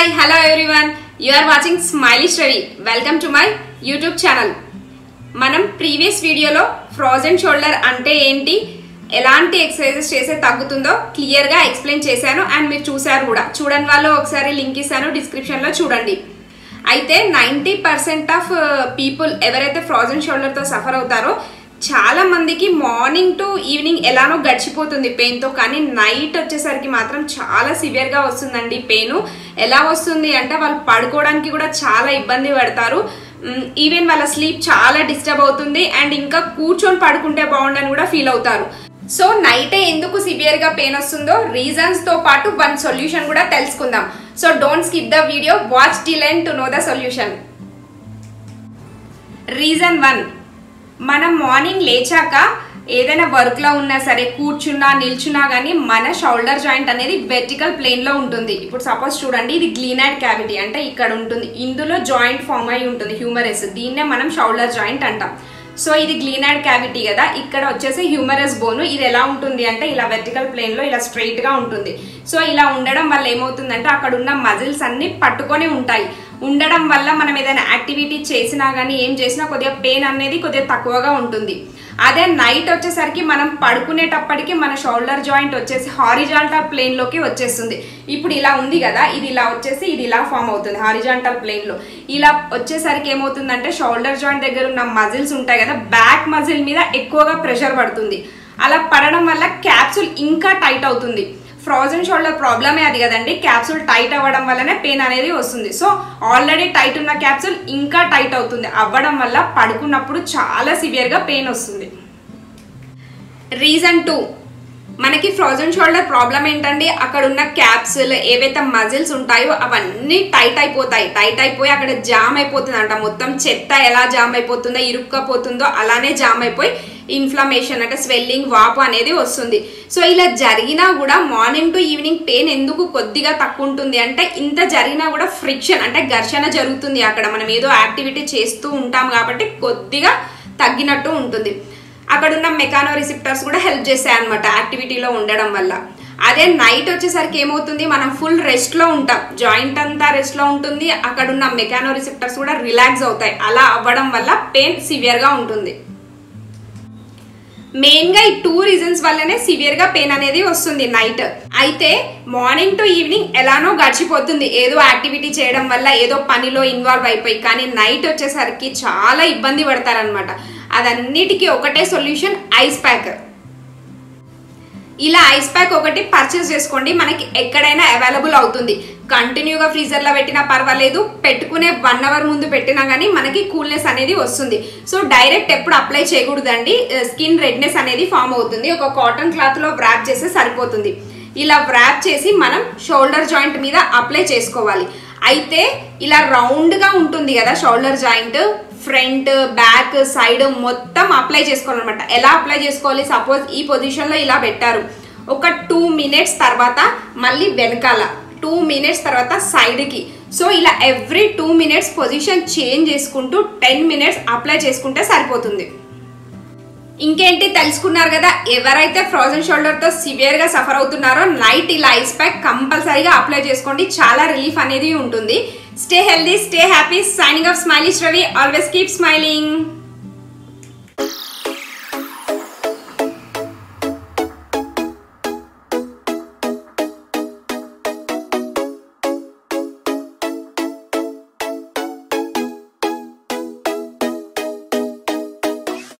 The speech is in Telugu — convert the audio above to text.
hi hello everyone you are watching smiley study welcome to my YouTube channel మనం ప్రీవియస్ వీడియోలో ఫ్రోజన్ షోల్డర్ అంటే ఏంటి ఎలాంటి ఎక్సర్సైజెస్ చేస్తే తగ్గుతుందో క్లియర్ గా ఎక్స్ప్లెయిన్ చేశాను అండ్ మీరు చూసారు కూడా చూడని వాళ్ళు ఒకసారి లింక్ ఇస్తాను డిస్క్రిప్షన్ లో చూడండి అయితే నైంటీ పర్సెంట్ ఆఫ్ పీపుల్ ఎవరైతే ఫ్రోజన్ షోల్డర్ తో సఫర్ అవుతారో చాలా మందికి మార్నింగ్ టు ఈవినింగ్ ఎలానో గడిచిపోతుంది పెయిన్ తో కానీ నైట్ వచ్చేసరికి మాత్రం చాలా సివియర్ గా వస్తుందండి పెయిన్ ఎలా వస్తుంది అంటే వాళ్ళు పడుకోవడానికి కూడా చాలా ఇబ్బంది పడతారు ఈవెన్ వాళ్ళ స్లీప్ చాలా డిస్టర్బ్ అవుతుంది అండ్ ఇంకా కూర్చొని పడుకుంటే బాగుండని కూడా ఫీల్ అవుతారు సో నైటే ఎందుకు సివియర్ గా పెయిన్ వస్తుందో రీజన్స్ తో పాటు వన్ సొల్యూషన్ కూడా తెలుసుకుందాం so don't skip the video watch till end to know the solution reason one మనం మార్నింగ్ లేచాక ఏదైనా వర్క్ లో ఉన్నా సరే కూర్చున్నా నిల్చున్నా గానీ మన షోల్డర్ జాయింట్ అనేది వెర్టికల్ ప్లేన్ లో ఉంటుంది ఇప్పుడు సపోజ్ చూడండి ఇది గ్లీనాడ్ క్యావిటీ అంటే ఇక్కడ ఉంటుంది ఇందులో జాయింట్ ఫామ్ అయి ఉంటుంది హ్యూమరస్ దీన్నే మనం షోల్డర్ జాయింట్ అంటాం సో ఇది గ్లీనాడ్ క్యావిటీ కదా ఇక్కడ వచ్చేసి హ్యూమరస్ బోన్ ఇది ఎలా ఉంటుంది అంటే ఇలా వెర్టికల్ ప్లేన్ లో ఇలా స్ట్రైట్ గా ఉంటుంది సో ఇలా ఉండడం వల్ల ఏమవుతుందంటే అక్కడ ఉన్న మజిల్స్ అన్ని పట్టుకొని ఉంటాయి ఉండడం వల్ల మనం ఏదైనా యాక్టివిటీ చేసినా కానీ ఏం చేసినా కొద్దిగా పెయిన్ అనేది కొద్దిగా తక్కువగా ఉంటుంది అదే నైట్ వచ్చేసరికి మనం పడుకునేటప్పటికి మన షోల్డర్ జాయింట్ వచ్చేసి హారిజాంటల్ ప్లేన్ లోకి వచ్చేస్తుంది ఇప్పుడు ఇలా ఉంది కదా ఇది ఇలా వచ్చేసి ఇది ఇలా ఫామ్ అవుతుంది హారిజాంటల్ ప్లేన్ లో ఇలా వచ్చేసరికి ఏమవుతుందంటే షోల్డర్ జాయింట్ దగ్గర ఉన్న మజిల్స్ ఉంటాయి కదా బ్యాక్ మజిల్ మీద ఎక్కువగా ప్రెషర్ పడుతుంది అలా పడడం వల్ల క్యాప్సూల్ ఇంకా టైట్ అవుతుంది ఫ్రోజన్ షోల్డర్ ప్రాబ్లమే అది కదండి క్యాప్సూల్ టైట్ అవ్వడం వల్లనే పెయిన్ అనేది వస్తుంది సో ఆల్రెడీ టైట్ ఉన్న క్యాప్సూల్ ఇంకా టైట్ అవుతుంది అవ్వడం వల్ల పడుకున్నప్పుడు చాలా సివియర్గా పెయిన్ వస్తుంది రీజన్ టూ మనకి ఫ్రోజన్ షోల్డర్ ప్రాబ్లం ఏంటండి అక్కడ ఉన్న క్యాప్సుల్ ఏవైతే మజిల్స్ ఉంటాయో అవన్నీ టైట్ అయిపోతాయి టైట్ అయిపోయి అక్కడ జామ్ అయిపోతుంది అంట మొత్తం చెత్త ఎలా జామ్ అయిపోతుందో ఇరుక్కపోతుందో అలానే జామ్ అయిపోయి ఇన్ఫ్లమేషన్ అంటే స్వెల్లింగ్ వాపు అనేది వస్తుంది సో ఇలా జరిగినా కూడా మార్నింగ్ టు ఈవినింగ్ పెయిన్ ఎందుకు కొద్దిగా తక్కువ ఉంటుంది అంటే ఇంత జరిగినా కూడా ఫ్రిక్షన్ అంటే ఘర్షణ జరుగుతుంది అక్కడ మనం ఏదో యాక్టివిటీ చేస్తూ ఉంటాం కాబట్టి కొద్దిగా తగ్గినట్టు ఉంటుంది అక్కడ ఉన్న మెకానో రిసిప్టర్స్ కూడా హెల్ప్ చేస్తాయి అనమాట యాక్టివిటీలో ఉండడం వల్ల అదే నైట్ వచ్చేసరికి ఏమవుతుంది మనం ఫుల్ రెస్ట్ లో ఉంటాం జాయింట్ అంతా రెస్ట్ లో ఉంటుంది అక్కడ ఉన్న మెకానో రిసిప్టర్స్ కూడా రిలాక్స్ అవుతాయి అలా అవ్వడం వల్ల పెయిన్ సివియర్ గా ఉంటుంది మెయిన్ గా ఈ టూ రీజన్స్ వల్లనే సివియర్ గా పెయిన్ అనేది వస్తుంది నైట్ అయితే మార్నింగ్ టు ఈవినింగ్ ఎలానో గడిచిపోతుంది ఏదో యాక్టివిటీ చేయడం వల్ల ఏదో పనిలో ఇన్వాల్వ్ అయిపోయి కానీ నైట్ వచ్చేసరికి చాలా ఇబ్బంది పడతారనమాట అదన్నిటికీ ఒకటే సొల్యూషన్ ఐస్ ప్యాక్ ఇలా ఐస్ ప్యాక్ ఒకటి పర్చేస్ చేసుకోండి మనకి ఎక్కడైనా అవైలబుల్ అవుతుంది కంటిన్యూగా ఫ్రీజర్లో పెట్టినా పర్వాలేదు పెట్టుకునే వన్ అవర్ ముందు పెట్టినా కానీ మనకి కూల్నెస్ అనేది వస్తుంది సో డైరెక్ట్ ఎప్పుడు అప్లై చేయకూడదండి స్కిన్ రెడ్నెస్ అనేది ఫామ్ అవుతుంది ఒక కాటన్ క్లాత్లో వ్రాప్ చేస్తే సరిపోతుంది ఇలా వ్రాప్ చేసి మనం షోల్డర్ జాయింట్ మీద అప్లై చేసుకోవాలి అయితే ఇలా రౌండ్గా ఉంటుంది కదా shoulder joint front back side మొత్తం అప్లై చేసుకోవాలన్నమాట ఎలా అప్లై చేసుకోవాలి సపోజ్ ఈ పొజిషన్లో ఇలా పెట్టారు ఒక టూ మినిట్స్ తర్వాత మళ్ళీ వెనకాల టూ మినిట్స్ తర్వాత సైడ్కి సో ఇలా every two minutes position change చేసుకుంటూ టెన్ మినిట్స్ అప్లై చేసుకుంటే సరిపోతుంది ఇంకేంటి తెలుసుకున్నారు కదా ఎవరైతే ఫ్రోజన్ షోల్డర్ తో సివియర్ గా సఫర్ అవుతున్నారో నైట్ ఇలా ఐస్ ప్యాక్ కంపల్సరీగా అప్లై చేసుకోండి చాలా రిలీఫ్ అనేది ఉంటుంది stay healthy stay happy signing off smiley Ravi always keep smiling